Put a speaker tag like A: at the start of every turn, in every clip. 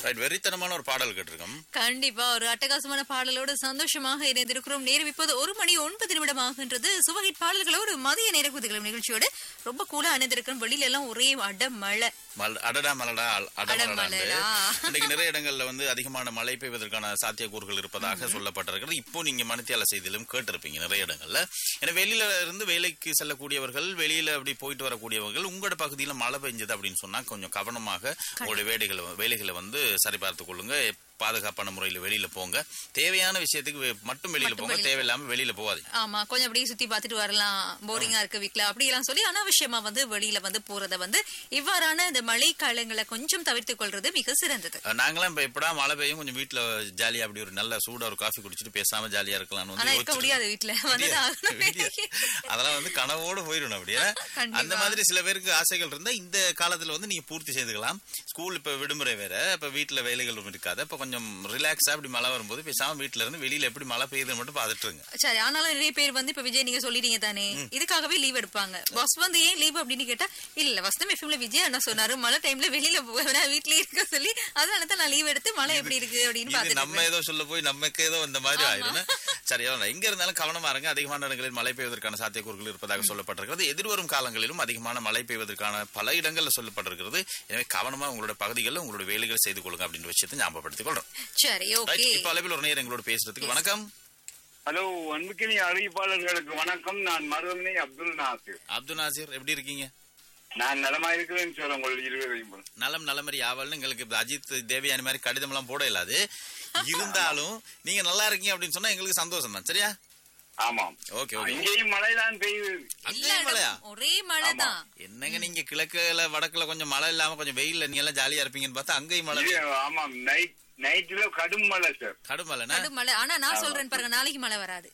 A: Right வெறித்தனமான ஒரு பாடல் கேட்டிருக்கோம்
B: கண்டிப்பா ஒரு அட்டகாசமான பாடலோடு சந்தோஷமாக இணைந்திருக்கிறோம் நேரம் இப்போது ஒரு மணி ஒன்பது நிமிடம் ஆகின்றது சுவகிட் பாடல்களோடு மதிய நேர குதிகளும் நிகழ்ச்சியோடு ரொம்ப கூலா அணிந்திருக்கிறோம் வெளியில எல்லாம் ஒரே அட மழை
A: மல்- அடடா மலடா அடமலடா
B: அடமலடா.
A: இன்னைக்கு நிறைய இடங்கள்ல வந்து அதிகமான மழை பெய்வதற்கான சாத்தியக்கூறுகள் இருப்பதாக சொல்லப்பட்டிருக்கிறது இப்போ நீங்க மணித்தியால செய்தியிலும் கேட்டிருப்பீங்க நிறைய இடங்கள்ல ஏன்னா வெளியில இருந்து வேலைக்கு செல்லக்கூடியவர்கள் வெளியில அப்படி போயிட்டு வரக்கூடியவர்கள் உங்களோட பகுதியில மழை பெஞ்சது அப்படின்னு சொன்னா கொஞ்சம் கவனமாக உங்களுடைய வேலைகளை வேலைகளை வந்து சரிபார்த்துக் கொள்ளுங்க பாதுகாப்பான முறையில் வெளியில போங்க தேவையான விஷயத்துக்கு வெ- மட்டும் வெளியில போங்க தேவையில்லாம வெளியில போகாதீங்க
B: ஆமா கொஞ்சம் அப்படியே சுத்தி பார்த்துட்டு வரலாம் போரிங்கா இருக்கு வீட்ல அப்படி எல்லாம் சொல்லி அனாவசியமா வந்து வெளியில வந்து போறத வந்து இவ்வாறான இந்த மழை காலங்களை கொஞ்சம் தவிர்த்துக் கொள்றது மிக சிறந்தது
A: அஹ் நாங்களாம் இப்ப எப்படா மழை பெய்யும் கொஞ்சம் வீட்டுல ஜாலியா அப்படி ஒரு நல்ல சூடா ஒரு காஃபி குடிச்சிட்டு பேசாம ஜாலியா இருக்கலாம்னு
B: ஆனா
A: வந்து
B: இருக்க
A: யோசிச்சிருக்கோம்.
B: முடியாது வீட்ல வந்துதான் ஆகணும்
A: விடியாது. அதெல்லாம் வந்து கனவோட போயிடணும் அப்படியே
B: கண்டிப்பா.
A: அந்த மாதிரி சில பேருக்கு ஆசைகள் இருந்தா இந்த காலத்துல வந்து நீங்க பூர்த்தி செய்துக்கலாம் ஸ்கூல் இப்ப விடுமுறை வேற இப்ப வீட்டுல வேலைகளும் இருக்காது இப்ப கொஞ்சம் ரிலாக்ஸா இப்படி மழை வரும்போது பேசாம வீட்டுல இருந்து வெளியில எப்படி மழை பெய்யுதுன்னு மட்டும் பாத்துட்டு இருங்க
B: சரி ஆனாலும் நிறைய பேர் வந்து இப்ப விஜய் நீங்க சொல்லிட்டீங்க தானே இதுக்காகவே லீவ் எடுப்பாங்க பஸ் வந்து ஏன் லீவ் அப்படின்னு கேட்டா இல்ல வசந்தம் எஃப்எம்ல விஜய் என்ன சொன்னாரு மழை டைம்ல வெளியில போவேன் வீட்லயே இருக்க சொல்லி அதனால தான் நான் லீவ் எடுத்து மழை எப்படி இருக்கு அப்படின்னு
A: இது
B: பாத்துட்டு
A: நம்ம ஏதோ சொல்ல போய் நமக்கு ஏதோ இந்த மாதிரி ஆயிடும் சரி அவ்வளவுதான். எங்க இருந்தாலும் கவனமா இருங்க அதிகமான இடங்களில் மழை பெய்வதற்கான சாத்தியக்கூறுகள் இருப்பதாக சொல்லப்பட்டிருக்கிறது எதிர்வரும் காலங்களிலும் அதிகமான மழை பெய்வதற்கான பல இடங்கள்ல சொல்லப்பட்டிருக்கிறது எனவே கவனமா உங்களோட பகுதிகளில் உங்களோட வேலைகளை செய்து கொள்ளுங்க அப்படின்ற விஷயத்தை ஞாபகப்படுத்திக் கொள்றோம்
B: சரி ஓகே
A: ரைட் இப்ப அளவில் ஒரு நேரம் எங்களோட பேசுறதுக்கு வணக்கம்
C: ஹலோ அன்புக்கினி அறிவிப்பாளர்களுக்கு வணக்கம் நான் மருதமனை அப்துல் நாசிர்
A: அப்துல் நாசிர் எப்படி இருக்கீங்க
C: நான் நலமா இருக்கிறேன்னு சொல்ல உங்கள் இருவரையும்
A: நலம் நலமறி ஆவல்னு எங்களுக்கு இப்ப அஜித் தேவியானி மாதிரி கடிதம் எல்லாம் போட இல்லாது இருந்தாலும் நீங்க நல்லா இருக்கீங்க அப்படின்னு சொன்னா எங்களுக்கு சந்தோஷம் தான் சரியா
C: ஆமாம்
A: ஓகே ஓகே
C: இங்கேயும் மழைதான் பெய்யுது
B: எல்லா
A: அங்கேயும் மழையா
B: இடமும் ஒரே மழை தான்
A: என்னங்க நீங்க கிழக்குல வடக்குல கொஞ்சம் மழை இல்லாம கொஞ்சம் வெயில்ல நீங்க எல்லாம் ஜாலியா இருப்பீங்கன்னு பார்த்தா அங்கேயும் மழை
C: இது, ஆமாம் நைட் நைட்ல கடும் மழை சார்
A: கடுமலைனா
B: கடும் மழை ஆனா நான் சொல்றேன் பாருங்க நாளைக்கு மழை வராது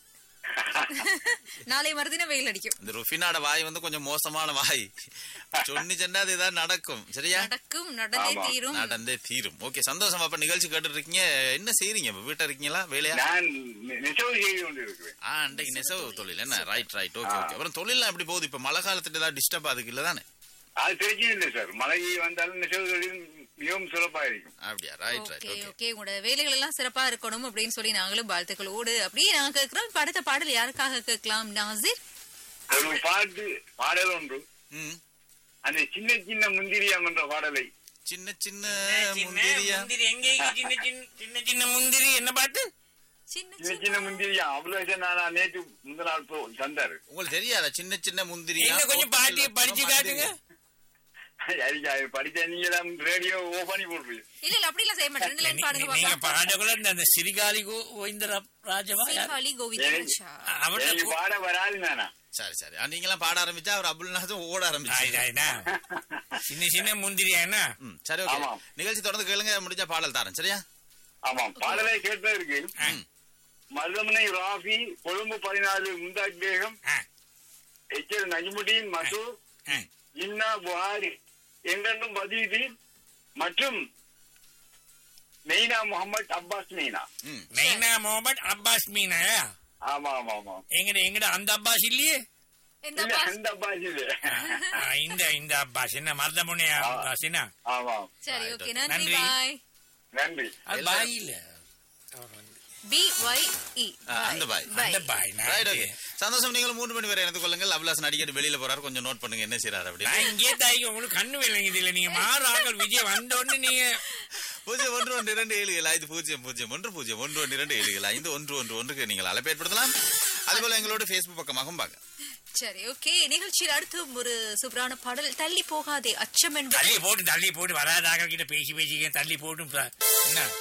B: நாளை மறுதினம் வெயில் அடிக்கும்
A: இந்த ருஃபினாட வாய் வந்து கொஞ்சம் மோசமான வாய் சொன்னி சென்னா அது ஏதாவது நடக்கும் சரியா
B: நடக்கும் நடந்தே
C: ஆமா.
B: தீரும்
A: நடந்தே தீரும் ஓகே சந்தோஷம் அப்ப நிகழ்ச்சி கேட்டுட்டு இருக்கீங்க என்ன செய்றீங்க இப்ப வீட்டை இருக்கீங்களா வேலையா
C: நான் நெ- நெசவு செய்து கொண்டு இருக்கிறேன்
A: ஆ அன்றைக்கு நெசவு தொழில் என்ன ரைட் ரைட் ஓகே ஓகே அப்புறம் தொழிலாம் எப்படி போகுது இப்ப மழை காலத்துல ஏதாவது டிஸ்டர்ப் ஆகுது இல்ல தானே
C: அது பிரச்சனை இல்லை சார் மழை வந்தாலும் நெசவு தொழில் மிகவும் சிறப்பா இருக்கும்
A: அப்படியா right right
B: okay
A: okay
B: okay உங்களோட வேலைகள் எல்லாம் சிறப்பா இருக்கணும் அப்படின்னு சொல்லி நாங்களும் வாழ்த்துக்களோடு அப்படியே நாங்க கேட்கிறோம் இப்ப அடுத்த பாடல் யாருக்காக கேட்கலாம் நாசிர்
C: ஒரு பாட்டு பாடல் ஒன்று
A: ம்
C: அந்த சின்ன சின்ன முந்திரியம் என்ற பாடலை
A: சின்ன சின்ன
D: சின்ன
A: முந்திரியா
D: முந்திரி எங்க இங்க சின்ன சின்ன சின்ன சின்ன முந்திரி என்ன பாட்டு
B: சின்ன
C: சின்ன சின்ன முந்திரியம் அவ்வளவு நான் நேற்று முந்த நாள் போ- தந்தாரு
A: உங்களுக்கு தெரியாதா சின்ன சின்ன முந்திரியா
D: எங்க கொஞ்சம் பாட்டியை படிச்சு காட்டுங்க
C: சரிக்கா படிச்ச நீங்க தான் ரேடியோ ஓ பண்ணி போடுறீங்க
B: இல்ல இல்ல அப்படி எல்லாம் செய்ய மாட்டேன் ரெண்டு லைன் பாடுங்க
D: நீங்க
B: பாப்பா
D: பாடக்குள்ள இந்த- அந்த சிறிகாலி கோவிந்தர ராஜவா யார்?
B: சீகாழி கோவிந்தராஜா
D: அவர்ட்ட
C: எனக்கு பாட வராது நானா
A: சரி சரி ஆ, நீங்களாம் பாட ஆரம்பிச்சா அவர் அபுல்நாதும் ஓட
D: ஆய்,
A: ஆரம்பிச்சு
D: ஆய்னா. சின்ன சின்ன முந்திரியா என்ன
A: ம் சரி ஓகே
C: ஆமாம்.
A: நிகழ்ச்சி தொடர்ந்து கேளுங்க முடிஞ்சா பாடல் தரேன் சரியா
C: ஆமாம் பாடலை கேட்டா இருக்கு
D: ஆ,
C: மருதமனை ராஃபி கொழும்பு பதினாலு முந்தாஜ் பேகம்
D: ஆ,
C: எச்சர் நஜிமுடீன் மசூர்
D: ஆ.
C: இன்னா புகாரி எங்கென்றும் பதியுதீன் மற்றும் மெய்னா முகமது அப்பாஸ் மெய்னா
A: ம்
D: மெயினா முகமது அப்பாஸ் மீனா
C: ஆமா ஆமா ஆமா
D: எங்கட எங்கட அந்த அப்பாஸ் இல்லையே
B: இந்த
C: இல்ல
B: பா-
C: அந்த அப்பாஸ் இது
D: ஆ, இந்த இந்த அப்பாஸ் என்ன மருதமுனை அப்பாஸ் என்ன
C: ஆமா
B: சரி ஓகே நன்றி
D: நன்றி.
B: பாய்
C: நன்றி
D: அது பாய் இல்ல
B: பி ஒய் இ
A: ஆ, அந்த பாய்.
D: அந்த பாய்
A: ரைட்
D: நான்
A: ஓகே சந்தோஷம் நீங்களும் மூன்று மணி வரை எனக்கு கொள்ளுங்கள் அபிலாசன் அடிக்கடி வெளியில போறாரு கொஞ்சம் நோட் பண்ணுங்க என்ன செய்யறாரு அப்படின்னு
D: நான் இங்கே தாய்க்கு உங்களுக்கு கண்ணு விளங்குது இல்ல நீங்க மாறு ஆக்கள் விஜய் வந்த உடனே நீங்க
A: பூஜ்ஜியம் ஒன்று ஒன்று இரண்டு ஏழுகள் ஐந்து பூஜ்ஜியம் பூஜ்ஜியம் ஒன்று பூஜ்ஜியம் ஒன்று ஒன்று இரண்டு ஏழுகள் ஐந்து ஒன்று ஒன்று ஒன்றுக்கு நீங்கள் அழைப்பு ஏற்படுத்தலாம் அதுபோல எங்களோட ஃபேஸ்புக் பக்கமாகவும் பாங்க
B: சரி ஓகே நிகழ்ச்சியில் அடுத்து ஒரு சூப்பரான பாடல் தள்ளி போகாதே அச்சம் என்பது
D: தள்ளி போட்டு தள்ளி போட்டு வராத ஆக்கள் கிட்ட பேசி பேசி தள்ளி போட்டு என்ன